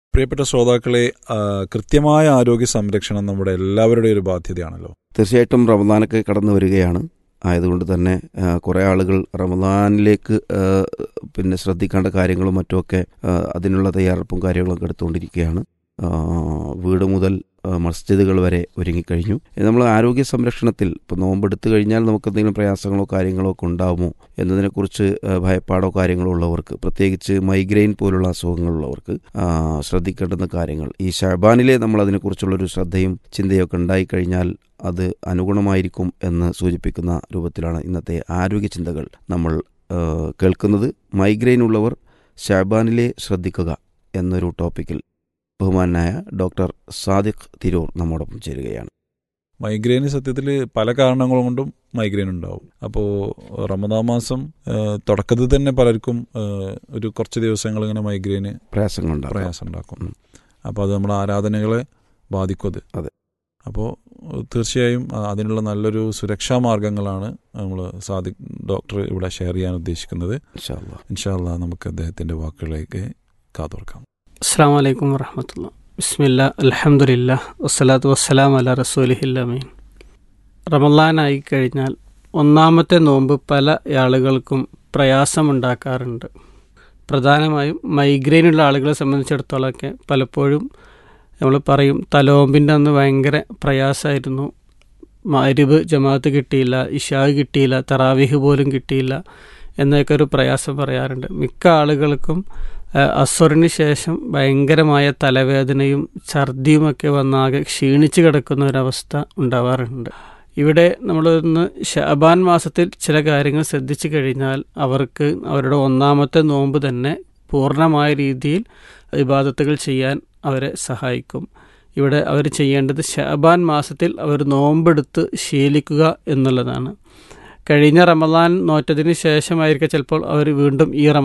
പ്രിയപ്പെട്ട ശ്രോതാക്കളെ ആ, കൃത്യമായ ആരോഗ്യ സംരക്ഷണം നമ്മുടെ എല്ലാവരുടെയും ഒരു ബാധ്യതയാണല്ലോ തീർച്ചയായിട്ടും റമദാനൊക്കെ കടന്നു വരികയാണ് ആയതുകൊണ്ട് തന്നെ ആ, കുറേ ആളുകൾ റമദാനിലേക്ക് ആ, പിന്നെ ശ്രദ്ധിക്കേണ്ട കാര്യങ്ങളും മറ്റുമൊക്കെ ആ, അതിനുള്ള തയ്യാറെടുപ്പും കാര്യങ്ങളൊക്കെ എടുത്തുകൊണ്ടിരിക്കുകയാണ് ആ, വീട് മുതൽ ആ, മസ്ജിദുകൾ വരെ ഒരുങ്ങിക്കഴിഞ്ഞു നമ്മൾ ആരോഗ്യ സംരക്ഷണത്തിൽ ഇപ്പോൾ നോമ്പെടുത്തു കഴിഞ്ഞാൽ നമുക്ക് എന്തെങ്കിലും പ്രയാസങ്ങളോ കാര്യങ്ങളോ ഒക്കെ ഉണ്ടാകുമോ എന്നതിനെക്കുറിച്ച് ആ, ഭയപ്പാടോ കാര്യങ്ങളോ ഉള്ളവർക്ക് പ്രത്യേകിച്ച് മൈഗ്രെയിൻ പോലുള്ള അസുഖങ്ങളുള്ളവർക്ക് ആ, ശ്രദ്ധിക്കേണ്ടുന്ന കാര്യങ്ങൾ ഈ ഷാബാനിലെ നമ്മൾ അതിനെക്കുറിച്ചുള്ളൊരു ശ്രദ്ധയും ചിന്തയൊക്കെ ഉണ്ടായിക്കഴിഞ്ഞാൽ അത് അനുഗുണമായിരിക്കും എന്ന് സൂചിപ്പിക്കുന്ന രൂപത്തിലാണ് ഇന്നത്തെ ആരോഗ്യ ചിന്തകൾ നമ്മൾ ആ, കേൾക്കുന്നത് മൈഗ്രെയിൻ ഉള്ളവർ ഷാബാനിലെ ശ്രദ്ധിക്കുക എന്നൊരു ടോപ്പിക്കിൽ ബഹുമാനായ ഡോക്ടർ സാദിഖ് തിരൂർ നമ്മോടൊപ്പം ചേരുകയാണ് മൈഗ്രെയിന് സത്യത്തിൽ പല കാരണങ്ങൾ കൊണ്ടും മൈഗ്രെയിൻ ഉണ്ടാവും അപ്പോൾ റമദാൻ മാസം ആ, തുടക്കത്തിൽ തന്നെ പലർക്കും ആ, ഒരു കുറച്ച് ദിവസങ്ങൾ ഇങ്ങനെ മൈഗ്രെയിന് പ്രയാസങ്ങളുണ്ടാകും പ്രയാസം ഉണ്ടാക്കും ഉം. അപ്പോൾ അത് നമ്മുടെ ആരാധനകളെ ബാധിക്കും അത് അതെ. അപ്പോൾ തീർച്ചയായും ആ, അതിനുള്ള നല്ലൊരു സുരക്ഷാ മാർഗങ്ങളാണ് നമ്മൾ സാദി ഡോക്ടർ ഇവിടെ ഷെയർ ചെയ്യാൻ ഉദ്ദേശിക്കുന്നത് ഇൻഷാ അല്ലാ. ഇൻഷാല്ല നമുക്ക് അദ്ദേഹത്തിന്റെ വാക്കുകളിലേക്ക് കാതോർക്കാം അസ്സാം വലൈക്കും വറഹമത്തുള്ള ബിസ്മില്ല അലഹമുല്ല വസ്സലാത്തു വസ്സലാം അല റസൂലിഹില്ലമീൻ റമലാനായി കഴിഞ്ഞാൽ ഒന്നാമത്തെ നോമ്പ് പല ആളുകൾക്കും പ്രയാസമുണ്ടാക്കാറുണ്ട് പ്രധാനമായും മൈഗ്രെയിനുള്ള ആളുകളെ സംബന്ധിച്ചിടത്തോളമൊക്കെ പലപ്പോഴും നമ്മൾ പറയും തലോമ്പിൻ്റെ അന്ന് ഭയങ്കര പ്രയാസമായിരുന്നു മരിബ് ജമാഅത്ത് കിട്ടിയില്ല ഇഷാഹ് കിട്ടിയില്ല തറാവിഹ് പോലും കിട്ടിയില്ല എന്നൊക്കെ ഒരു പ്രയാസം പറയാറുണ്ട് മിക്ക ആളുകൾക്കും ഏഹ് അസ്വറിന് ശേഷം ഭയങ്കരമായ തലവേദനയും ഛർദിയുമൊക്കെ വന്നാകെ ക്ഷീണിച്ച് കിടക്കുന്ന ഒരവസ്ഥ ഉണ്ടാവാറുണ്ട് ഇവിടെ നമ്മളൊന്ന് ഷാബാൻ മാസത്തിൽ ചില കാര്യങ്ങൾ ശ്രദ്ധിച്ചു കഴിഞ്ഞാൽ അവർക്ക് അവരുടെ ഒന്നാമത്തെ നോമ്പ് തന്നെ പൂർണ്ണമായ രീതിയിൽ ഇബാദത്തുകൾ ചെയ്യാൻ അവരെ സഹായിക്കും ഇവിടെ അവർ ചെയ്യേണ്ടത് ഷാബാൻ മാസത്തിൽ അവർ നോമ്പെടുത്ത് ശീലിക്കുക എന്നുള്ളതാണ് കഴിഞ്ഞ റമദാൻ നോറ്റതിന് ശേഷമായിരിക്കും ചിലപ്പോൾ അവർ വീണ്ടും ഈ റമ